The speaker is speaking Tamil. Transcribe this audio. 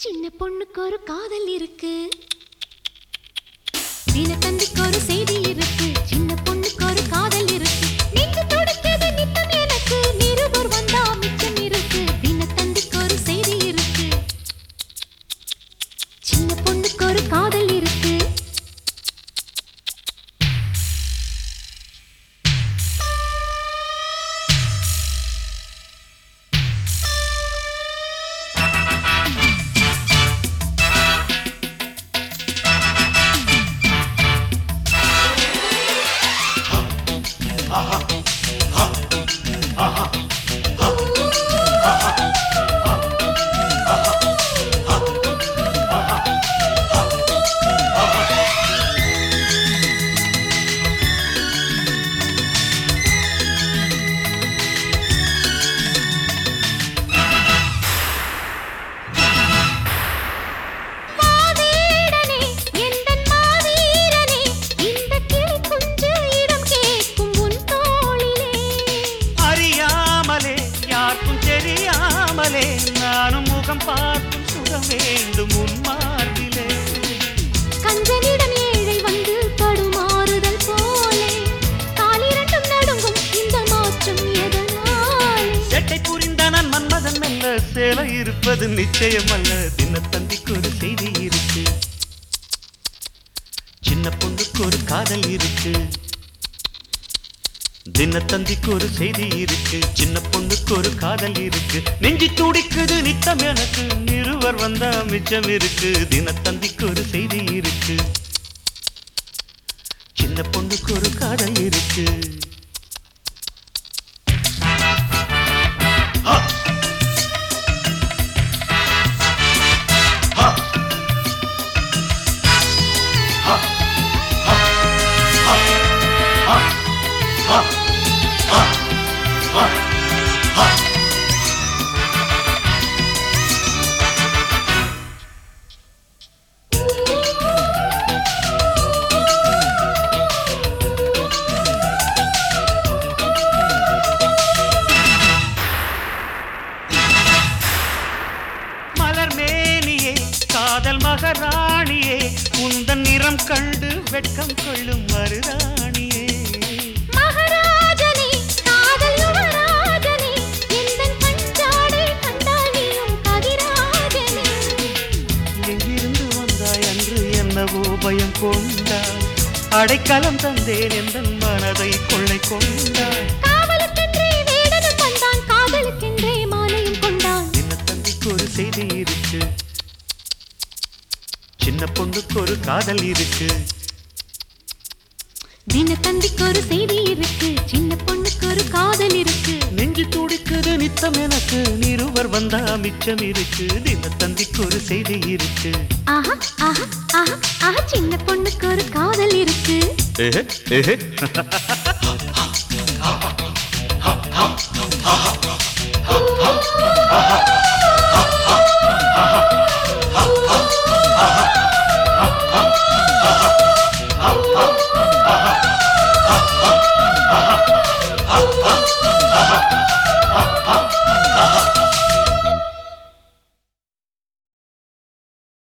சின்ன பொண்ணுக்கு ஒரு காதல் இருக்கு தினத்தந்திக்கு ஒரு செய்தி இருக்கு சின்ன பொண்ணுக்கு ஒரு காதல் இருக்கு நெஞ்சு துடிக்குது நித்தம் எனக்கு நிருபர் வந்தா மிச்சம் இருக்கு தினத்தந்திக்கு ஒரு செய்தி இருக்கு சின்ன பொண்ணுக்கு ஒரு காதல் இருக்கு மாவீரனே எந்தன் மாவீரனே இந்த கிளி குஞ்சு இடம் கேட்கும் உன் தோளிலே அறியாமலே யாருக்கும் தெரியாமலே நானும் முகம் பார்க்கும் சுகம் வேண்டும் உன் மார்பிலே கஞ்சனிடம் ஏழை வந்து தடுமாறுதல் போலே காலிரண்டும் நடுங்கும் இந்த மாற்றம் எதனாலே செட்டை புரிந்த நான் மன்மதன் அல்ல சேலை இருப்பது நிச்சயம் அல்ல தினத்தந்திக்கு ஒரு செய்தி இருக்கு சின்ன பொண்ணுக்கு ஒரு காதல் இருக்கு தினத்தந்திக்கு ஒரு செய்தி இருக்கு சின்ன பொண்ணுக்கு ஒரு காதல் இருக்கு நெஞ்சி துடிக்குது நித்தம் எனக்கு நிருவர் வந்தா மிச்சம் இருக்கு தினத்தந்திக்கு ஒரு செய்தி இருக்கு சின்ன பொண்ணுக்கு ஒரு காதல் இருக்கு மலர் மேனியே காதல் மகராணியே உந்தன் நிறம் கண்டு வெட்கம் கொள்ளும் மருதாணியே மகாராஜனே காதல் யுவராஜனே எந்தன் பஞ்சாடை கண்டால் நீயும் கதிராஜனே எங்கிருந்து வந்தாய் அன்று என்னவோ பயம் கொண்டாய் அடைக்கலம் தந்தேன் எந்த மனதை கொள்ளை கொண்டாய் காவலுக்கென்றே வேடனும் வந்தான் காதலுக்கென்றே மாலையும் கொண்டான் சின்ன தம்பிக்கு ஒரு செய்தி இருக்கு சின்ன பொண்ணுக்கு ஒரு காதல் இருக்கு தினத்தந்திக்கு ஒரு செய்தி இருக்கு சின்ன பொண்ணுக்கு ஒரு காதல் இருக்கு நெஞ்சு துடிக்குது நித்தம் எனக்கு நிருவர் வந்தா மிச்சம் இருக்கு தின தந்திக்கு ஒரு செய்தி இருக்கு ஆஹா ஆஹா ஆஹா ஆஹா சின்ன பொண்ணுக்கு ஒரு காதல் இருக்கு ஏஹே, ஏஹே.